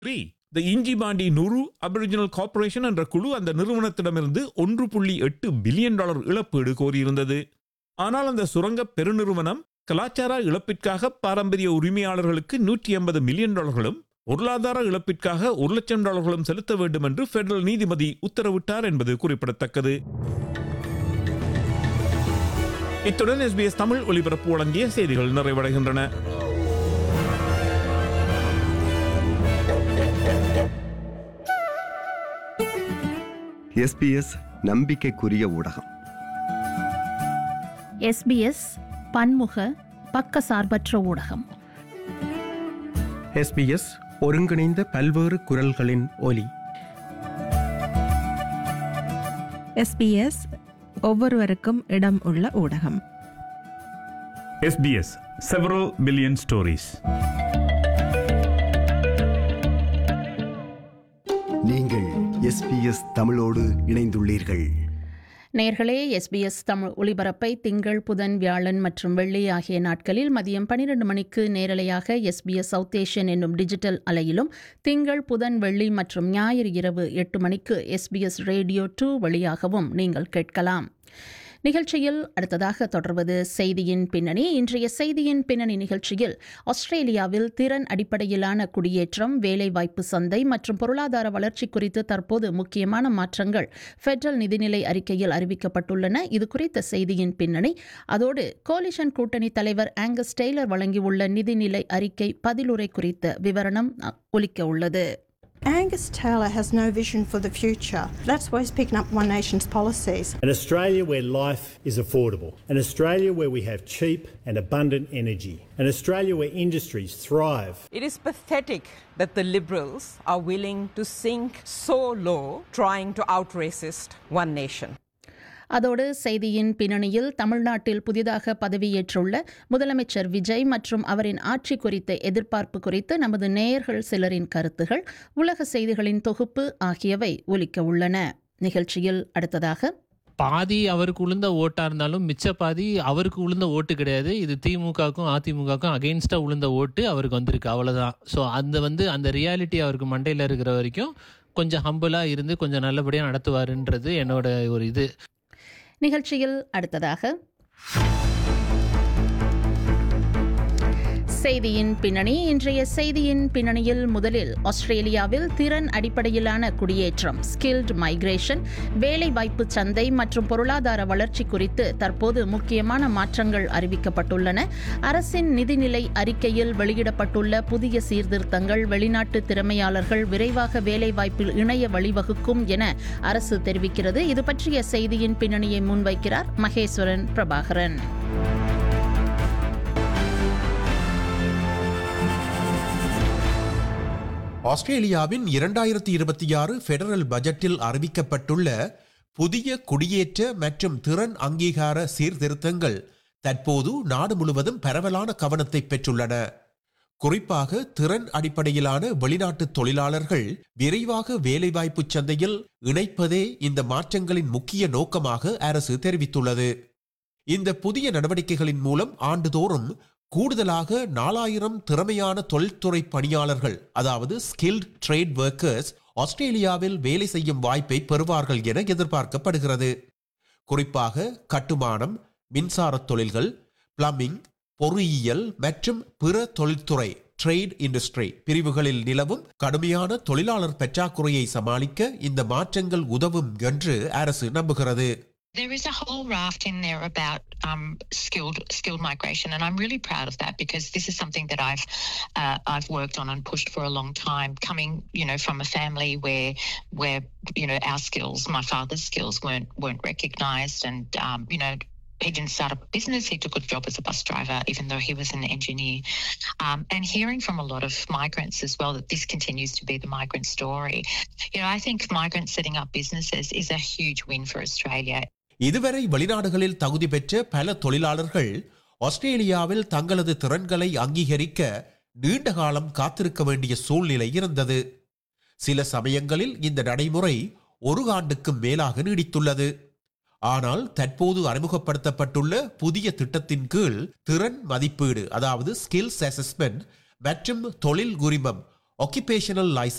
Three the Yindjibarndi நுரு Aboriginal corporation என்ற குழு அந்த நிறுவனத்திடமிருந்து ஒன்று புள்ளி எட்டு பில்லியன் டாலர் இழப்பீடு கோரியிருந்தது ஆனால் அந்த சுரங்க பெருநிறுவனம் கலாச்சார இழப்பிற்காக பாரம்பரிய உரிமையாளர்களுக்கு நூற்றி எண்பது மில்லியன் டாலர்களும் பொருளாதார இழப்பிற்காக ஒரு லட்சம் டாலர்களும் செலுத்த வேண்டும் என்று பெடரல் நீதிபதி உத்தரவிட்டார் என்பது குறிப்பிடத்தக்கது இத்துடன் எஸ்பிஎஸ் தமிழ் ஒலிபரப்பு வழங்கிய செய்திகள் நிறைவடைகின்றன எஸ்பிஎஸ் நம்பிக்கைக்குரிய ஊடகம் எஸ்பிஎஸ் பன்முக பக்கசார்பற்ற ஊடகம் எஸ்பிஎஸ் ஒருங்கிணைந்த பல்வேறு குரல்களின் ஒலி எஸ்பிஎஸ் ஒவ்வொருவருக்கும் இடம் உள்ள ஊடகம் SBS several billion stories. நீங்கள் எஸ்பிஎஸ் தமிழோடு இணைந்துள்ளீர்கள் நேர்களே எஸ்பிஎஸ் தமிழ் ஒலிபரப்பை திங்கள் புதன் வியாழன் மற்றும் வெள்ளி ஆகிய நாட்களில் மதியம் 12 மணிக்கு நேரலையாக எஸ்பிஎஸ் சவுத் ஏஷியன் என்னும் டிஜிட்டல் அலையிலும் திங்கள் புதன் வெள்ளி மற்றும் ஞாயிறு இரவு எட்டு மணிக்கு எஸ்பிஎஸ் ரேடியோ டூ வழியாகவும் நீங்கள் கேட்கலாம் நிகழ்ச்சியில் அடுத்ததாக தொடர்வது செய்தியின் பின்னணி இன்றைய செய்தியின் பின்னணி நிகழ்ச்சியில் ஆஸ்திரேலியாவில் திறன் அடிப்படையிலான குடியேற்றம் வேலைவாய்ப்பு சந்தை மற்றும் பொருளாதார வளர்ச்சி குறித்து தற்போது முக்கியமான மாற்றங்கள் ஃபெடரல் நிதிநிலை அறிக்கையில் அறிவிக்கப்பட்டுள்ளன இது குறித்த செய்தியின் பின்னணி அதோடு கோலிஷன் கூட்டணி தலைவர் ஆங்கஸ் டெய்லர் வழங்கியுள்ள நிதிநிலை அறிக்கை பதிலுரை குறித்த விவரணம் அ, ஒலிக்க உள்ளது Angus Taylor has no vision for the future. That's why he's picking up One Nation's policies. An Australia where life is affordable. An Australia where we have cheap and abundant energy. An Australia where industries thrive. It is pathetic that the Liberals are willing to sink so low trying to out racist One Nation. அதோடு செய்தியின் பின்னணியில் தமிழ்நாட்டில் புதிதாக பதவியேற்றுள்ள முதலமைச்சர் விஜய் மற்றும் அவரின் ஆட்சி குறித்த எதிர்பார்ப்பு குறித்து நமது நேயர்கள் சிலரின் கருத்துகள் உலக செய்திகளின் தொகுப்பு ஆகியவை ஒலிக்க உள்ளன நிகழ்ச்சியில் அடுத்ததாக பாதி அவருக்கு உளுந்த ஓட்டா இருந்தாலும் மிச்ச பாதி அவருக்கு உளுந்த ஓட்டு கிடையாது இது திமுகவுக்கும் அதிமுகவுக்கும் அகெயின்ஸ்டா உளுந்த ஓட்டு அவருக்கு வந்திருக்கு அவ்வளவுதான் ஸோ அந்த வந்து அந்த ரியாலிட்டி அவருக்கு மண்டையில் இருக்கிற வரைக்கும் கொஞ்சம் ஹம்பிளா இருந்து கொஞ்சம் நல்லபடியாக நடத்துவாருன்றது என்னோட ஒரு இது நிகழ்ச்சியில் அடுத்ததாக செய்தியின் பின்னணி இன்றைய செய்தியின் பின்னணியில் முதலில் ஆஸ்திரேலியாவில் திறன் அடிப்படையிலான குடியேற்றம் ஸ்கில்டு மைக்ரேஷன் வேலைவாய்ப்பு சந்தை மற்றும் பொருளாதார வளர்ச்சி குறித்து தற்போது முக்கியமான மாற்றங்கள் அறிவிக்கப்பட்டுள்ளன அரசின் நிதிநிலை அறிக்கையில் வெளியிடப்பட்டுள்ள புதிய சீர்திருத்தங்கள் வெளிநாட்டு திறமையாளர்கள் விரைவாக வேலைவாய்ப்பில் இணைய வழிவகுக்கும் என அரசு தெரிவிக்கிறது இது பற்றிய செய்தியின் பின்னணியை முன்வைக்கிறார் மகேஸ்வரன் பிரபாகரன் ஆஸ்திரேலியாவின் இரண்டாயிரத்தி இருபத்தி ஆறு ஃபெடரல் பட்ஜெட்டில் அறிவிக்கப்பட்டுள்ள புதிய குடியேற்ற மற்றும் திறன் அங்கீகார சீர்திருத்தங்கள் தற்போது நாடு முழுவதும் பரவலான கவனத்தை பெற்றுள்ளன குறிப்பாக திறன் அடிப்படையிலான வெளிநாட்டு தொழிலாளர்கள் விரைவாக வேலைவாய்ப்பு சந்தையில் இணைப்பதே இந்த மாற்றங்களின் முக்கிய நோக்கமாக அரசு தெரிவித்துள்ளது இந்த புதிய நடவடிக்கைகளின் மூலம் ஆண்டுதோறும் கூடுதலாக நாலாயிரம் திறமையான தொழில்துறை பணியாளர்கள் அதாவது ஸ்கில்ட் ட்ரேட் ஒர்க்கர்ஸ் ஆஸ்திரேலியாவில் வேலை செய்யும் வாய்ப்பை பெறுவார்கள் என எதிர்பார்க்கப்படுகிறது குறிப்பாக கட்டுமானம் மின்சாரத் தொழில்கள் பிளம்பிங் பொறியியல் மற்றும் பிற தொழில்துறை ட்ரேட் இண்டஸ்ட்ரி பிரிவுகளில் நிலவும் கடுமையான தொழிலாளர் பற்றாக்குறையை சமாளிக்க இந்த மாற்றங்கள் உதவும் என்று அரசு நம்புகிறது There is a whole raft in there about um, skilled skilled migration, and I'm really proud of that because this is something that I've uh, I've worked on and pushed for a long time. Coming, you know, from a family where where you know our skills, my father's skills weren't weren't recognised, and um, you know. He didn't start a business. He took a job as a bus driver, even though he was an engineer. Um, and hearing from a lot of migrants as well that this continues to be the migrant story. You know, I think migrants setting up businesses is a huge win for Australia. இதுவரை வெளிநாடுகளில் தகுதி பெற்ற பல தொழிலாளர்கள் ஆஸ்திரேலியாவில் தங்களது திறன்களை அங்கீகரிக்க நீண்ட காலம் காத்திருக்க வேண்டிய சூழ்நிலை இருந்தது சில சமயங்களில் இந்த நடைமுறை ஒரு ஆண்டுக்கும் மேலாக நீடித்துள்ளது ஆனால் தற்போது அறிமுகப்படுத்தப்பட்டுள்ள புதிய திட்டத்தின் கீழ் திறன் மதிப்பீடு அதாவது ஸ்கில்ஸ் அசஸ்மெண்ட் மற்றும் தொழில் உரிமம் ஒக்கிபேஷனல் லைசன்ஸ்